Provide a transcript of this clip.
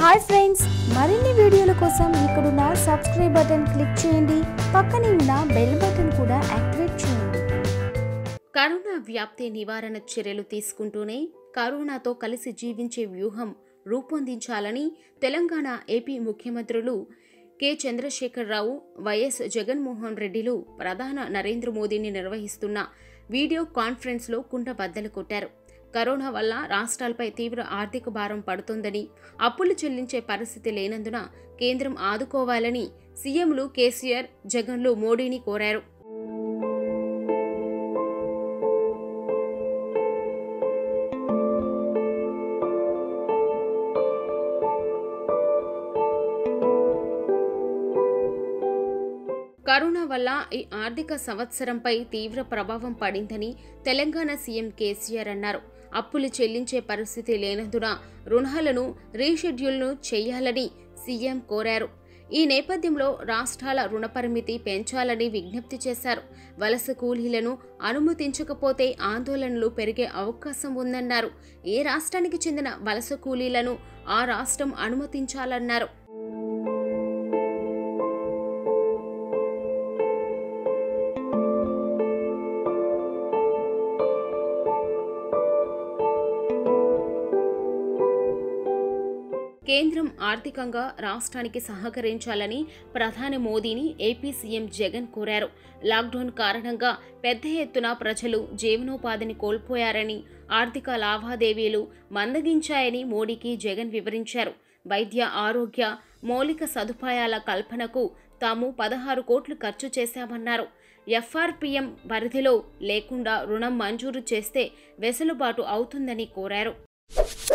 hi friends మరిన్ని వీడియోల కోసం ఇక్కడున్న సబ్స్క్రైబ్ బటన్ క్లిక్ చేయండి పక్కనే ఉన్న బెల్ బటన్ కూడా యాక్టివేట్ చేయండి కరోనా వ్యాప్తి నివారణ చర్యలు తీసుకుంటూనే కరోనాతో కలిసి జీవించే వ్యూహం రూపొందించాలని తెలంగాణ ఏపీ ముఖ్యమంత్రులు కె చంద్రశేఖరరావు వైఎస్ జగన్మోహన్ రెడ్డిలు ప్రధాన నరేంద్ర మోదీని నిర్వహిస్తున్న వీడియో కాన్ఫరెన్స్లో కుండ బద్దలు కొట్టారు కరోనా వల్ల రాష్ట్రాలపై తీవ్ర ఆర్థిక భారం పడుతోందని అప్పులు చెల్లించే పరిస్థితి లేనందున కేంద్రం ఆదుకోవాలని సీఎంలు కేసీఆర్ జగన్లు మోడీని కోరారు కరోనా వల్ల ఈ ఆర్థిక సంవత్సరంపై తీవ్ర ప్రభావం పడిందని తెలంగాణ సీఎం కేసీఆర్ అన్నారు అప్పులు చెల్లించే పరిస్థితి లేనందున రుణాలను రీషెడ్యూల్ను చేయాలని సీఎం కోరారు ఈ నేపథ్యంలో రాష్ట్రాల రుణ పరిమితి పెంచాలని విజ్ఞప్తి చేశారు వలస కూలీలను అనుమతించకపోతే ఆందోళనలు పెరిగే అవకాశం ఉందన్నారు ఏ రాష్ట్రానికి చెందిన వలస కూలీలను ఆ రాష్ట్రం అనుమతించాలన్నారు కేంద్రం ఆర్థికంగా రాష్ట్రానికి సహకరించాలని ప్రధాని మోదీని ఏపీ సీఎం జగన్ కోరారు లాక్డౌన్ కారణంగా పెద్ద ఎత్తున ప్రజలు జీవనోపాధిని కోల్పోయారని ఆర్థిక లావాదేవీలు మందగించాయని మోడీకి జగన్ వివరించారు వైద్య ఆరోగ్య మౌలిక సదుపాయాల కల్పనకు తాము పదహారు కోట్లు ఖర్చు చేశామన్నారు ఎఫ్ఆర్పిఎం పరిధిలో లేకుండా రుణం మంజూరు చేస్తే వెసులుబాటు అవుతుందని కోరారు